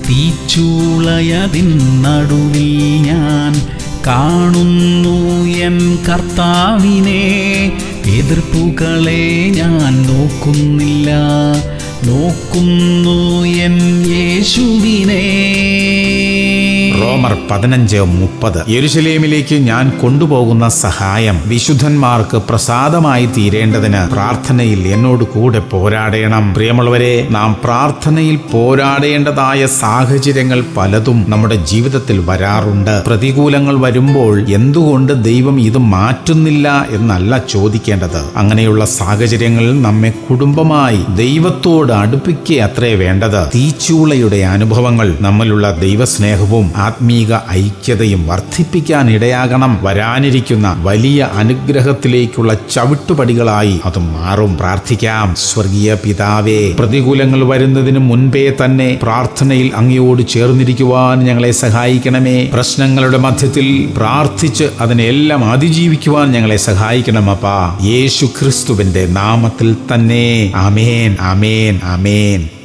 തീച്ചൂളയതിൻ നടുവിൽ ഞാൻ കാണുന്നു എൻ കർത്താവിനെ എതിർപ്പുകളെ ഞാൻ നോക്കുന്നില്ല നോക്കുന്നു എൻ യേശുവിനെ റോമർ പതിനഞ്ച് മുപ്പത് യെരുശലേമിലേക്ക് ഞാൻ കൊണ്ടുപോകുന്ന സഹായം വിശുദ്ധന്മാർക്ക് പ്രസാദമായി തീരേണ്ടതിന് പ്രാർത്ഥനയിൽ എന്നോട് കൂടെ പോരാടണം പ്രിയമുള്ളവരെ നാം പ്രാർത്ഥനയിൽ പോരാടേണ്ടതായ സാഹചര്യങ്ങൾ പലതും നമ്മുടെ ജീവിതത്തിൽ വരാറുണ്ട് പ്രതികൂലങ്ങൾ വരുമ്പോൾ എന്തുകൊണ്ട് ദൈവം ഇത് മാറ്റുന്നില്ല എന്നല്ല ചോദിക്കേണ്ടത് അങ്ങനെയുള്ള സാഹചര്യങ്ങളിൽ നമ്മെ കുടുംബമായി ദൈവത്തോട് അടുപ്പിക്കുക അത്രേ വേണ്ടത് തീച്ചൂളയുടെ അനുഭവങ്ങൾ നമ്മിലുള്ള ദൈവസ്നേഹവും ആത്മീക ഐക്യതയും വർദ്ധിപ്പിക്കാൻ ഇടയാകണം വരാനിരിക്കുന്ന വലിയ അനുഗ്രഹത്തിലേക്കുള്ള ചവിട്ടുപടികളായി അത് മാറും പ്രാർത്ഥിക്കാം സ്വർഗീയ പിതാവേ പ്രതികൂലങ്ങൾ വരുന്നതിന് മുൻപേ തന്നെ പ്രാർത്ഥനയിൽ അങ്ങയോട് ചേർന്നിരിക്കുവാൻ ഞങ്ങളെ സഹായിക്കണമേ പ്രശ്നങ്ങളുടെ മധ്യത്തിൽ പ്രാർത്ഥിച്ച് അതിനെല്ലാം അതിജീവിക്കുവാൻ ഞങ്ങളെ സഹായിക്കണമപ്പാ യേശു ക്രിസ്തുവിന്റെ നാമത്തിൽ തന്നെ അമേൻ അമേൻ അമേൻ